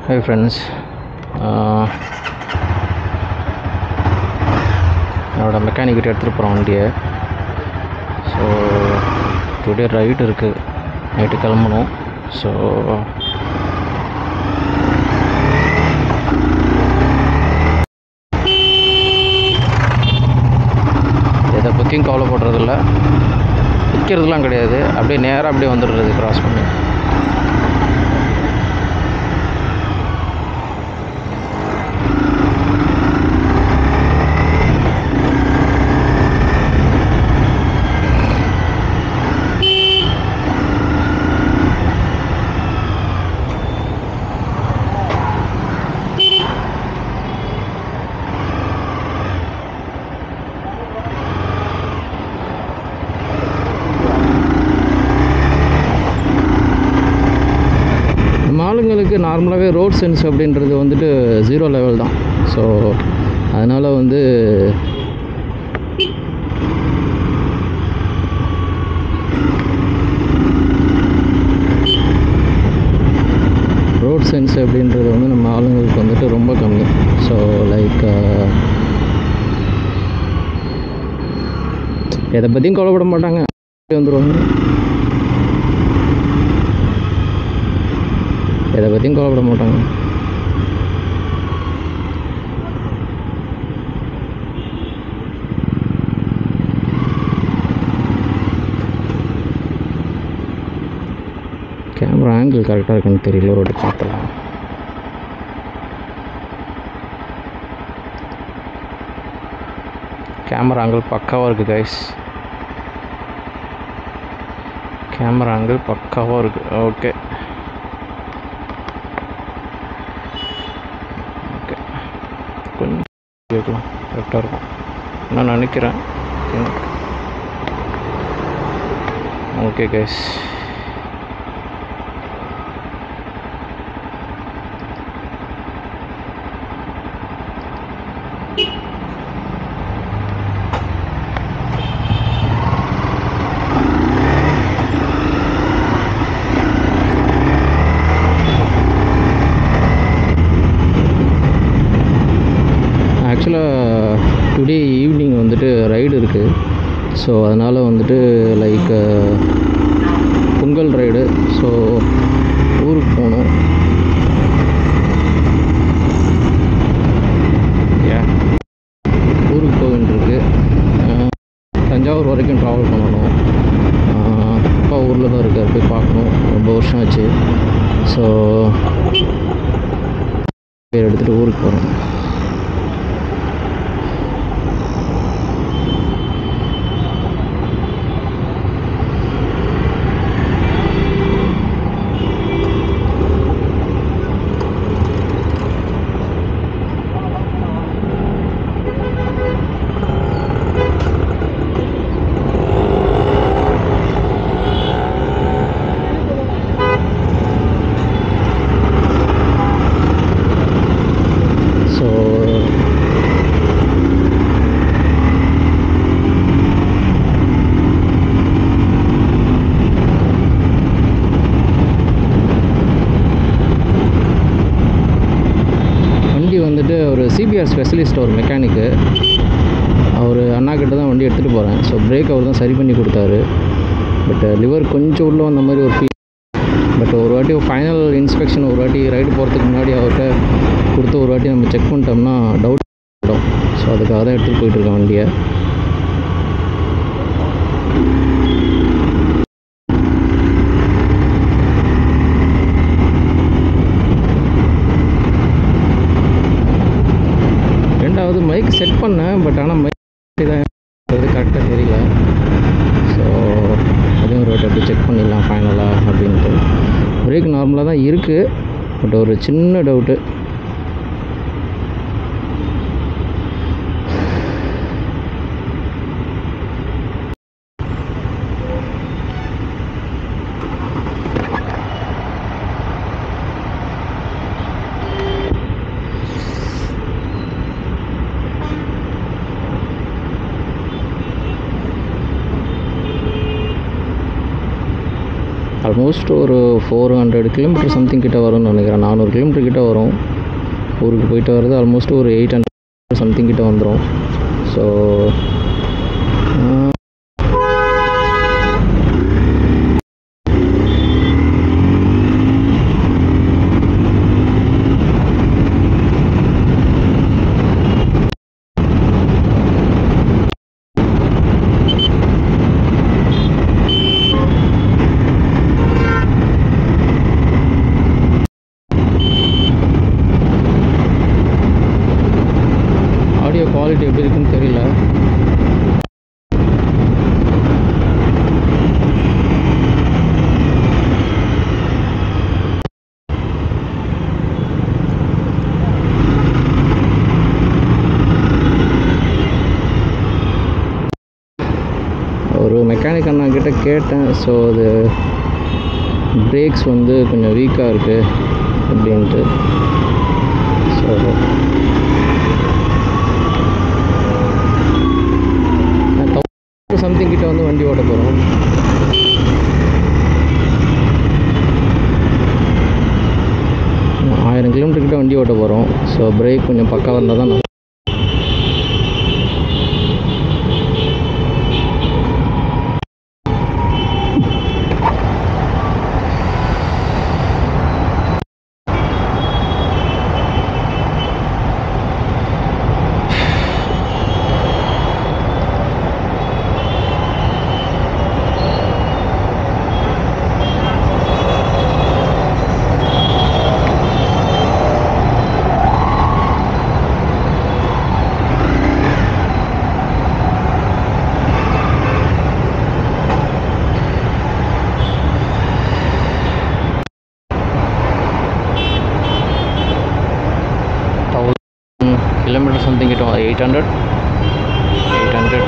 Hi friends என்னோடய மெக்கானிக்கிட்ட எடுத்துகிட்டு போகிறோம் வண்டியை ஸோ டுடே ரைடு இருக்குது நைட்டு கிளம்பணும் ஸோ எதை பற்றியும் கவலைப்படுறதில்ல விற்கிறதுலாம் கிடையாது அப்படியே நேராக அப்படியே வந்துடுறது கிராஸ் பண்ணி நம்ம ஆளுங்களுக்கு நார்மலாகவே ரோட் சென்ஸ் அப்படின்றது வந்துட்டு ஜீரோ லெவல் தான் ஸோ அதனால் வந்து ரோட் சென்ஸ் அப்படின்றது வந்து நம்ம ஆளுங்களுக்கு வந்துட்டு ரொம்ப கம்மி ஸோ லைக் எதை பற்றியும் கவலைப்பட மாட்டாங்க வந்துடுவாங்க எதை பற்றியும் கவலைப்பட மாட்டாங்க கேமரா ஆங்கிள் கரெக்டாக இருக்குன்னு தெரியல ரோடு பார்க்கலாம் கேமரா ஆங்கிள் பக்காவாக இருக்குது கைஸ் கேமரா ஆங்கிள் பக்காவாக இருக்குது ஓகே ஓகே கொஞ்சம் கேட்கலாம் கரெக்டாக இருக்கும் நான் நினைக்கிறேன் ஓகே கைஸ் ஆக்சுவலாக டுடே ஈவினிங் வந்துட்டு ரைடு இருக்குது ஸோ அதனால் வந்துட்டு லைக் பொங்கல் ரைடு ஸோ ஊருக்கு போகணும் Yeah. ஊருக்கு போக வேண்டியிருக்கு அஹ், தஞ்சாவூர் வரைக்கும் ட்ராவல் பண்ணணும் அஹ், அப்பா ஊரில் தான் இருக்கார் போய் பார்க்கணும் ரொம்ப வருஷம் ஆச்சு ஸோ பேர் எடுத்துகிட்டு ஊருக்கு போகிறோம் ஸோ வண்டி வந்துட்டு ஒரு சிபிஆர் ஸ்பெஷலிஸ்ட் ஒரு மெக்கானிக்கு அவர் அண்ணா கிட்ட தான் வண்டி எடுத்துகிட்டு போகிறேன் ஸோ பிரேக் அவர் தான் சரி பண்ணி கொடுத்தாரு பட் லிவர் கொஞ்சம் உள்ள வந்த மாதிரி ஒரு ஃபீல் பட் ஒரு வாட்டி ஃபைனல் இன்ஸ்பெக்ஷன் ஒரு வாட்டி ரைடு போகிறதுக்கு முன்னாடி அவர்கிட்ட கொடுத்து ஒரு வாட்டி நம்ம செக் பண்ணிட்டோம்னா டவுட் வரும் ஸோ அதுக்காக தான் எடுத்துகிட்டு போயிட்டுருக்கேன் வண்டியை ரெண்டாவது மைக் செட் பண்ணேன் பட் ஆனால் மைக் தான் கரெக்டாக தெரியல ஸோ அதையும் ஒரு வாட்டி அப்படி செக் பண்ணிடலாம் ஃபைனலாக அப்படின்ட்டு பிரேக் நார்மலாக தான் இருக்குது பட் ஒரு சின்ன டவுட்டு ஆல்மோஸ்ட் ஒரு ஃபோர் ஹண்ட்ரட் கிலோமீட்டர் சம்திங் கிட்ட வரும்னு நினைக்கிறேன் நானூறு கிலோமீட்டர் கிட்ட வரும் ஊருக்கு போயிட்டு வர்றது ஆல்மோஸ்ட் ஒரு எயிட் ஹண்ட்ரட் சம்திங் கிட்ட வந்துடும் ஸோ ஆடியோ குவாலிட்டி எப்படி இருக்குன்னு தெரியல ஒரு மெக்கானிக் அண்ணா கிட்ட கேட்டேன் ஸோ அது பிரேக்ஸ் வந்து கொஞ்சம் வீக்காக இருக்குது அப்படின்ட்டு ஸோ சம்திங் கிட்ட வந்து வண்டி ஓட்ட போகிறோம் ஆயிரம் கிலோமீட்டர் கிட்ட வண்டி ஓட்ட போகிறோம் ஸோ பிரேக் கொஞ்சம் பக்காவாக இருந்தால் தான் நல்லா தௌசண்ட் கிலோமீட்டர் சம்திங் கிட்ட eight hundred eight hundred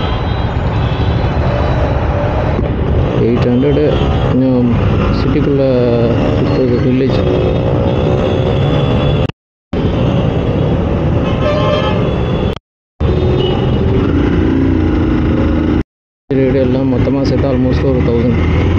eight hundred கொஞ்சம் சிட்டிக்குள்ளே சுற்றுறது வில்லேஜ் ரேடு எல்லாம் மொத்தமாக சேர்த்தா ஆல்மோஸ்ட் ஒரு தௌசண்ட்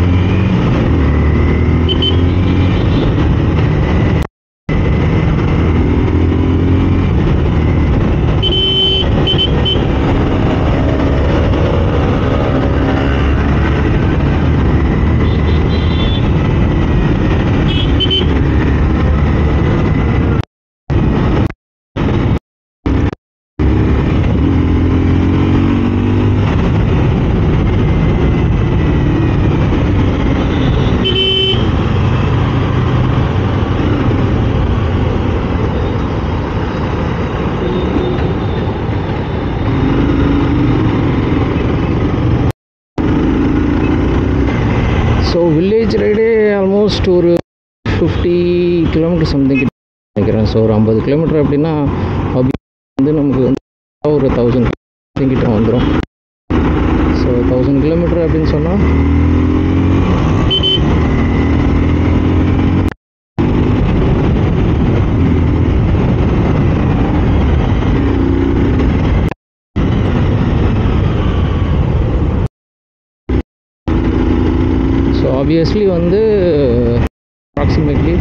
ஸோ வில்லேஜ் ரைடே ஆல்மோஸ்ட் ஒரு ஃபிஃப்டி கிலோமீட்டர் சம்திங் நினைக்கிறேன் ஸோ ஒரு ஐம்பது கிலோமீட்டர் அப்படின்னா அப்படி வந்து நமக்கு வந்து ஒரு தௌசண்ட் கிட்ட வந்துடும் ஸோ தௌசண்ட் கிலோமீட்டர் அப்படின்னு சொன்னால் ஸோ ஆப்வியஸ்லி வந்து அப்ராக்சிமேட்லி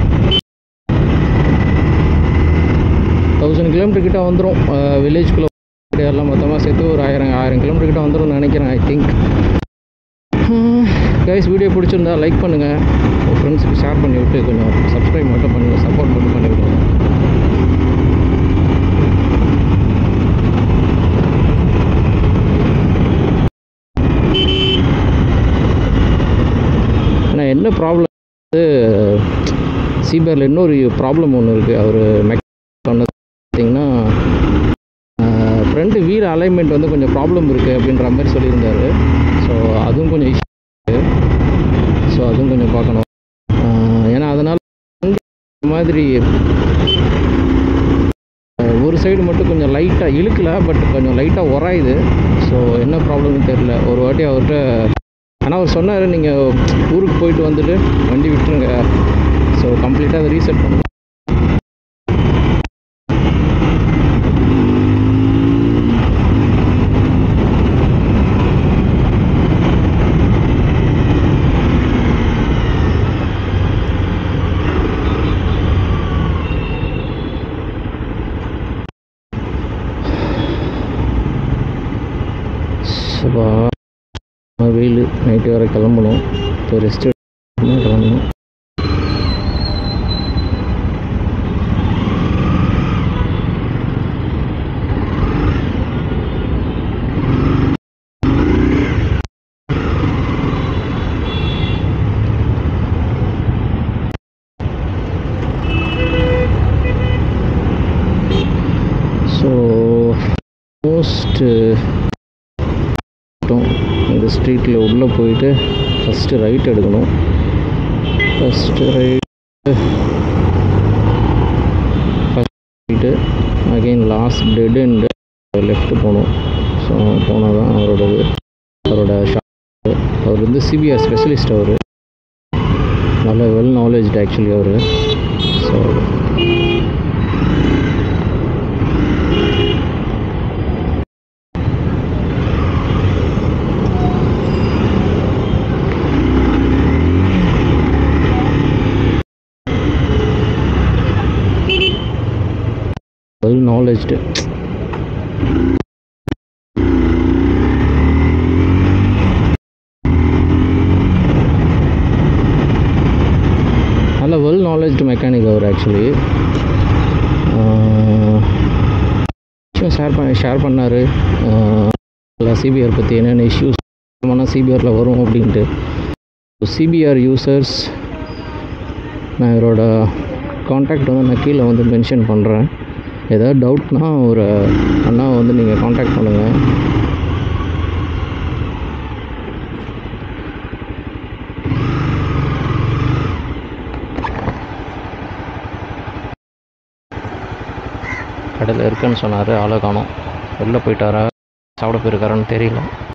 தௌசண்ட் கிலோமீட்டர் கிட்ட வந்துடும் வில்லேஜ்குள்ளே எல்லாம் மொத்தமாக சேர்த்து ஒரு ஆயிரம் ஆயிரம் கிலோமீட்டர் கிட்ட வந்துடும் நினைக்கிறேன் ஐ திங்க் கைஸ் வீடியோ பிடிச்சிருந்தா லைக் பண்ணுங்கள் உங்கள் ஃப்ரெண்ட்ஸுக்கு ஷேர் பண்ணி விட்டு கொஞ்சம் சப்ஸ்கிரைப் மட்டும் பண்ணுங்கள் சப்போர்ட் மட்டும் பண்ணி விடுங்க ஆனால் என்ன ப்ராப்ளம் வந்து சிபிஆரில் இன்னொரு ப்ராப்ளம் ஒன்று இருக்குது அவர் மெக் சொன்னது பார்த்தீங்கன்னா ஃப்ரண்ட் வீல் அலைன்மெண்ட் வந்து கொஞ்சம் ப்ராப்ளம் இருக்குது அப்படின்ற மாதிரி சொல்லியிருந்தாரு ஸோ அதுவும் கொஞ்சம் இஷ்யூ ஸோ அதுவும் கொஞ்சம் பார்க்கணும் ஆஹ் ஏன்னா அதனால் இந்த மாதிரி ஆஹ் ஒரு சைடு மட்டும் கொஞ்சம் லைட்டாக இழுக்கல பட் கொஞ்சம் லைட்டாக உராயுது ஸோ என்ன ப்ராப்ளம்னு தெரில ஒரு வாட்டி அவர்கிட்ட ஆனால் அவர் சொன்னார் நீங்கள் ஊருக்கு போயிட்டு வந்துட்டு வண்டி விட்டுருங்க ஸோ கம்ப்ளீட்டாக அதை ரீசெட் பண்ணணும் நைட்டு வேறு கிளம்பணும் இப்போ ரெஸ்ட் கிளம்பணும் ஸோ மோஸ்ட்டு இந்த ஸ்ட்ரீட்டில் உள்ளே போயிட்டு ஃபஸ்ட்டு ரைட் எடுக்கணும் first right first again last dead end left போகணும் ஸோ போனால் தான் அவரோட இது அவரோட ஷாப் அவர் வந்து சிபிஆர் ஸ்பெஷலிஸ்ட் அவர் நல்ல வெல் நாலேஜ்டு ஆக்சுவலி அவர் ஸோ வெல் நாலேஜ்டு நல்ல வெல் நாலேஜ்டு மெக்கானிக் அவர் ஆக்சுவலி விஷயம் ஷேர் பண்ண ஷேர் பண்ணார் சிபிஆர் பற்றி என்னென்ன இஷ்யூஸ் பண்ணால் சிபிஆரில் வரும் அப்படின்ட்டு சிபிஆர் யூசர்ஸ் நான் இவரோட காண்டாக்ட் வந்து நான் கீழே வந்து மென்ஷன் பண்ணுறேன் ஏதாவது டவுட்னா ஒரு அண்ணா வந்து நீங்கள் காண்டாக்ட் பண்ணுங்கள் கடையில் இருக்குன்னு சொன்னார் ஆளை காணோம் வெளில போயிட்டாரா சாப்பிட போயிருக்காரான்னு தெரியல